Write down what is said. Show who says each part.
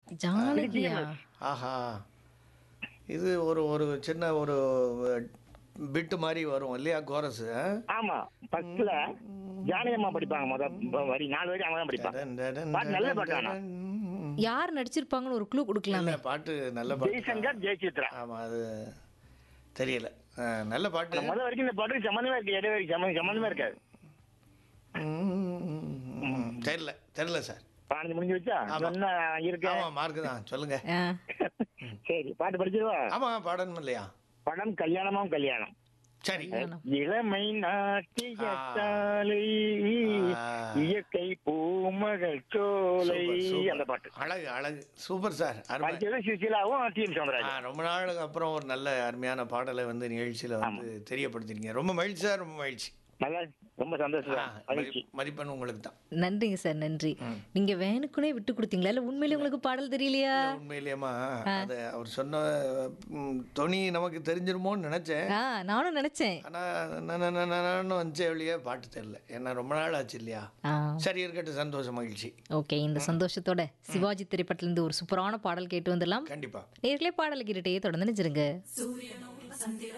Speaker 1: ஜானகியா
Speaker 2: ஆஹா இது ஒரு ஒரு சின்ன ஒரு பிட்டு மாதிரி வரும் இல்லையா கோரஸ்
Speaker 3: ஆமா ஃபர்ஸ்ட்ல ஜானகி அம்மா படிப்பாங்க முத ப- வரி நாலு வரி அவங்க தான் படிப்பாங்க பாட்டு நல்ல பாட்டு ஆனா.
Speaker 1: யார் நடிச்சிருப்பாங்கன்னு ஒரு க்ளூ கொடுக்கலாமே
Speaker 2: பாட்டு நல்ல பாட்டு
Speaker 3: ஜெய்சங்கர் ஜெயசித்ரா
Speaker 2: ஆமா அது தெரியல ஆ, நல்ல பாட்டு
Speaker 3: முத வரைக்கும் இந்த பாட்டுக்கு சம்மந்தமே இருக்கு இடையே வரைக்கும் சம்மந்தம் சம்மந்தமே இருக்காது
Speaker 2: ம், தெரியல தெரியல சார்
Speaker 3: பாஞ்சு முடிஞ்சு வச்சா
Speaker 2: ஆமா.
Speaker 3: என்ன இருக்கு
Speaker 2: ஆமா மார்க் தான் சொல்லுங்க
Speaker 1: ஆ,
Speaker 3: சரி பாட்டு படிச்சிருவா
Speaker 2: ஆமா பாடணும் இல்லையா
Speaker 3: படம் கல்யாணமும் கல்யாணம்
Speaker 2: சரி
Speaker 3: இளமை நாட்டியத்தாலை
Speaker 2: ஆ.
Speaker 3: இயற்கை பூமகள் சோலை
Speaker 2: சூப்பர், சூப்பர்.
Speaker 3: அந்த பாட்டு
Speaker 2: அழகு அழகு சூப்பர் சார் அருமை
Speaker 3: படிச்சது சுசிலாவும் டி எம்
Speaker 2: ஆ,
Speaker 3: சௌந்தரராஜன்
Speaker 2: ரொம்ப நாளுக்கு அப்புறம் ஒரு நல்ல அருமையான பாடலை வந்து நிகழ்ச்சியில வந்து தெரியப்படுத்திருக்கீங்க ரொம்ப மகிழ்ச்சி சார் ரொம்ப மகிழ்ச்சி
Speaker 3: நல்லா ரொம்ப சந்தோஷம்
Speaker 2: ஆ,
Speaker 3: மகிழ்ச்சி
Speaker 2: மதி- மதிப்பெண் உங்களுக்கு தான்
Speaker 1: நன்றிங்க சார் நன்றி நீங்க வேணுக்குனே விட்டு கொடுத்தீங்களா இல்ல உண்மையிலேயே உங்களுக்கு பாடல் தெரியலையா
Speaker 2: உண்மையிலேயேமா அது அவர் சொன்ன ம், தொனி நமக்கு தெரிஞ்சிருமோன்னு நினைச்சேன்
Speaker 1: ஆ நானும் நினைச்சேன்
Speaker 2: ஆனா நான் வந்துச்சே வெளியே பாட்டு தெரியல ஏன்னா ரொம்ப நாள் ஆச்சு இல்லையா
Speaker 1: ஆ
Speaker 2: சரி இருக்கட்டும் சந்தோஷம் மகிழ்ச்சி
Speaker 1: ஓகே இந்த சந்தோஷத்தோட சிவாஜி திரைப்படத்திலிருந்து ஒரு சூப்பரான பாடல் கேட்டு வந்துடலாம்
Speaker 2: கண்டிப்பா
Speaker 1: நேர்களே பாடல் கேட்டுட்டே தொடர்ந்து நினைச்சிருங்க